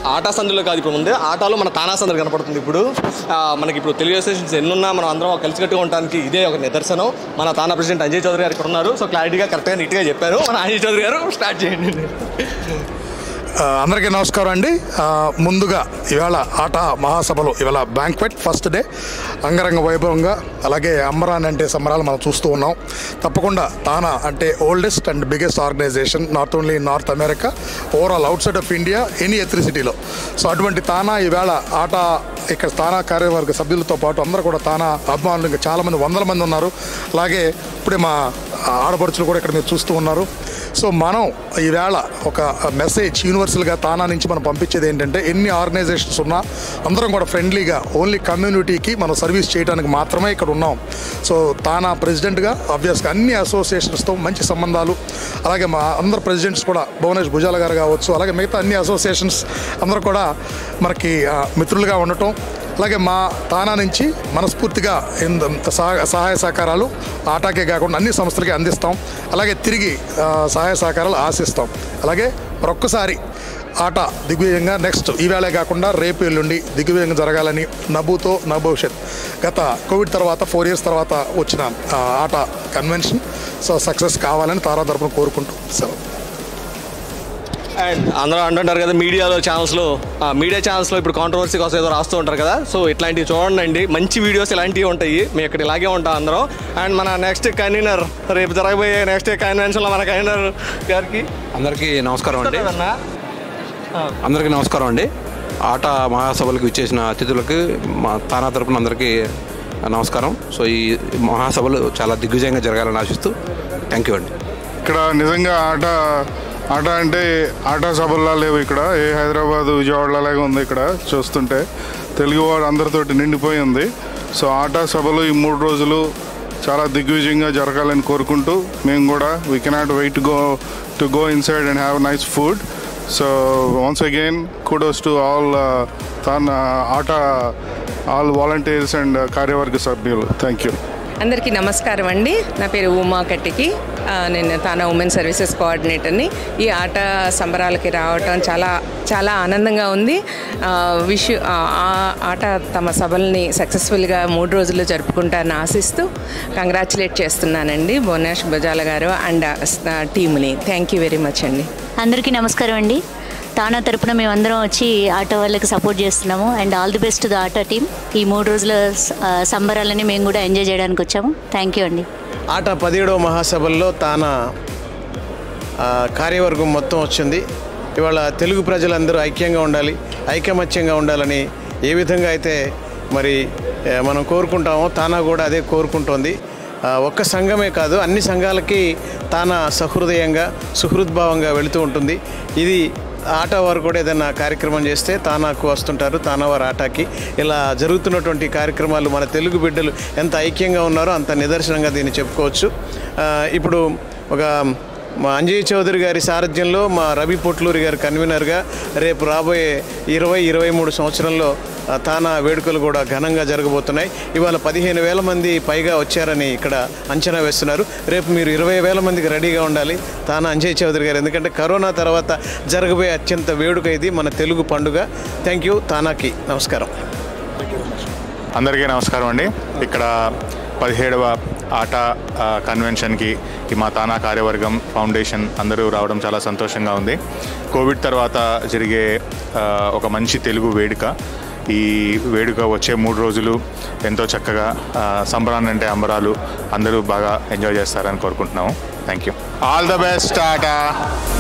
ఆటా సందులో కాదు ఇప్పుడు ఉంది ఆటాలో మన తానా సందులు కనపడుతుంది ఇప్పుడు ఆ, మనకి ఇప్పుడు తెలుగు స్టేషన్స్ ఎన్నున్నా మనం అందరం కలిసికట్టుగా ఉండడానికి ఇదే ఒక నిదర్శనం మన తానా ప్రెసిడెంట్ అంజయ్ చౌదరి గారు ఇక్కడ ఉన్నారు సో క్లారిటీగా కరెక్ట్గా నీట్గా చెప్పారు మన అంజయ్ చౌదరి గారు స్టార్ట్ చేయండి ఆ, అందరికీ నమస్కారం అండి ఆ, ముందుగా ఇవాళ ఆట మహాసభలో ఇవాళ బ్యాంక్వెట్ ఫస్ట్ డే అంగరంగ వైభవంగా అలాగే అమ్మరాన్ అంటే సంబరాలు మనం చూస్తూ ఉన్నాం తప్పకుండా తానా అంటే oldest and biggest organization not only North America overall outside of India any ఎత్రిసిటీలో సో అటువంటి తానా ఈవేళ ఆట ఇక్కడ తానా కార్యవర్గ సభ్యులతో పాటు అందరూ కూడా తానా అభిమానులు ఇంకా చాలామంది వందల మంది ఉన్నారు అలాగే ఇప్పుడే మా ఆడపడుచులు కూడా ఇక్కడ మీరు చూస్తూ ఉన్నారు సో మనం ఈవేళ ఒక మెసేజ్ యూనివర్సల్గా తానా నుంచి మనం పంపించేది ఏంటంటే ఎన్ని ఆర్గనైజేషన్స్ ఉన్నా అందరం కూడా ఫ్రెండ్లీగా ఓన్లీ కమ్యూనిటీకి మనం సర్వీస్ చేయడానికి మాత్రమే ఇక్కడ ఉన్నాం సో తానా ప్రెసిడెంట్గా ఆబ్వియస్గా అన్ని అసోసియేషన్స్తో మంచి సంబంధాలు అలాగే మా అందరు ప్రెసిడెంట్స్ కూడా భువనేష్ భుజాల గారు కావచ్చు అలాగే మిగతా అన్ని అసోసియేషన్స్ అందరూ కూడా మనకి ఆ, మిత్రులుగా ఉండటం అలాగే మా తానా నుంచి మనస్ఫూర్తిగా ఇంత సహా- సహాయ సహకారాలు ఆటాకే కాకుండా అన్ని సంస్థలకి అందిస్తాం అలాగే తిరిగి ఆ, సహాయ సహకారాలు ఆశిస్తాం అలాగే మరొక్కసారి ఆట దిగ్విజయంగా నెక్స్ట్ ఈవేళే కాకుండా రేపు ఎల్లుండి దిగ్విజయంగా జరగాలని నభూతో నా భవిష్యత్ గత కోవిడ్ తర్వాత ఫోర్ ఇయర్స్ తర్వాత వచ్చిన ఆ, ఆట కన్వెన్షన్ సో సక్సెస్ కావాలని తారా తరపున కోరుకుంటూ సెలవు అండ్ అందరూ అంటుంటారు కదా మీడియాలో ఛానల్స్లో మీడియా ఛానల్స్లో ఇప్పుడు కాంట్రవర్సీ కోసం ఏదో రాస్తూ ఉంటారు కదా సో ఇట్లాంటివి చూడండి అండి మంచి వీడియోస్ ఇలాంటివి ఉంటాయి మేము ఇక్కడ ఇలాగే ఉంటాం అందరం అండ్ మన నెక్స్ట్ కన్వీనర్ రేపు జరగబోయే నెక్స్ట్ కన్వెన్షన్లో మన కన్వీనర్ గారికి అందరికీ నమస్కారం అండి అన్నా అందరికీ నమస్కారం అండి ఆట మహాసభలకు ఇచ్చేసిన అతిథులకు మా తానా తరపున అందరికీ నమస్కారం సో ఈ మహాసభలు చాలా దిగ్విజయంగా జరగాలని ఆశిస్తూ థ్యాంక్ యూ అండి ఇక్కడ నిజంగా ఆట ఆట అంటే ఆట సభల్లా లేవు ఇక్కడ ఏ హైదరాబాద్ విజయవాడలాగా ఉంది ఇక్కడ చూస్తుంటే తెలుగు వాడు అందరితోటి నిండిపోయి ఉంది సో ఆట సభలు ఈ మూడు రోజులు చాలా దిగ్విజయంగా జరగాలని కోరుకుంటూ మేము కూడా we cannot wait go to go inside and have nice food so once again kudos to all TANA ATA all volunteers and కార్యవర్గ సభ్యులు థ్యాంక్ యూ అందరికీ నమస్కారం అండి నా పేరు ఉమా కట్టికి ఆ, నేను తానా ఉమెన్ సర్వీసెస్ కోఆర్డినేటర్ని ఈ ఆట సంబరాలకి రావటం చాలా చాలా ఆనందంగా ఉంది ఆ, విష్ ఆ ఆ ఆట తమ సభల్ని సక్సెస్ఫుల్గా మూడు రోజుల్లో జరుపుకుంటారని ఆశిస్తూ కంగ్రాచులేట్ చేస్తున్నానండి భువనేష్ బజాల గారు అండ్ టీమ్ని థ్యాంక్ యూ వెరీ మచ్ అండి అందరికీ నమస్కారం అండి తానా తరపున మేమందరం వచ్చి ఆటో వాళ్ళకి సపోర్ట్ చేస్తున్నాము and all the best the ATA team ఈ మూడు రోజుల స- ఆ, సంబరాలని మేము కూడా ఎంజాయ్ చేయడానికి వచ్చాము థ్యాంక్ యూ అండి ఆట పదిహేడవ మహాసభల్లో తాన ఆ, కార్యవర్గం మొత్తం వచ్చింది ఇవాళ తెలుగు ప్రజలందరూ ఐక్యంగా ఉండాలి ఐకమత్యంగా ఉండాలని ఏ విధంగా అయితే మరి ఏ, మనం కోరుకుంటామో తానా కూడా అదే కోరుకుంటోంది ఆ, ఒక్క సంఘమే కాదు అన్ని సంఘాలకి తానా సహృదయంగా సుహృద్భావంగా వెళుతూ ఉంటుంది ఇది ఆట వారు కూడా ఏదైనా కార్యక్రమం చేస్తే తానాకు వస్తుంటారు తానా వారు ఆటకి ఇలా జరుగుతున్నటువంటి కార్యక్రమాలు మన తెలుగు బిడ్డలు ఎంత ఐక్యంగా ఉన్నారో అంత నిదర్శనంగా దీన్ని చెప్పుకోవచ్చు ఆ, ఇప్పుడు ఒక మా అంజయ్ చౌదరి గారి సారథ్యంలో మా రవి పొట్లూరి గారి కన్వీనర్గా రేపు రాబోయే ఇరవై ఇరవై మూడు సంవత్సరంలో ఆ, తానా వేడుకలు కూడా ఘనంగా జరగబోతున్నాయి ఇవాళ పదిహేను వేల మంది పైగా వచ్చారని ఇక్కడ అంచనా వేస్తున్నారు రేపు మీరు ఇరవై వేల మందికి రెడీగా ఉండాలి తానా అంజయ్ చౌదరి గారు ఎందుకంటే కరోనా తర్వాత జరగబోయే అత్యంత వేడుక ఇది మన తెలుగు పండుగ థ్యాంక్ యూ తానాకి నమస్కారం అందరికీ నమస్కారం అండి ఇక్కడ పదిహేడవ ఆట ఆ, కన్వెన్షన్కి ఈ మా తానా కార్యవర్గం ఫౌండేషన్ అందరూ రావడం చాలా సంతోషంగా ఉంది కోవిడ్ తర్వాత జరిగే ఆ, ఒక మంచి తెలుగు వేడుక ఈ వేడుక వచ్చే మూడు రోజులు ఎంతో చక్కగా ఆ, సంబరాన్ని అంటే అంబరాలు అందరూ బాగా ఎంజాయ్ చేస్తారని కోరుకుంటున్నాము thank you all the best ఆట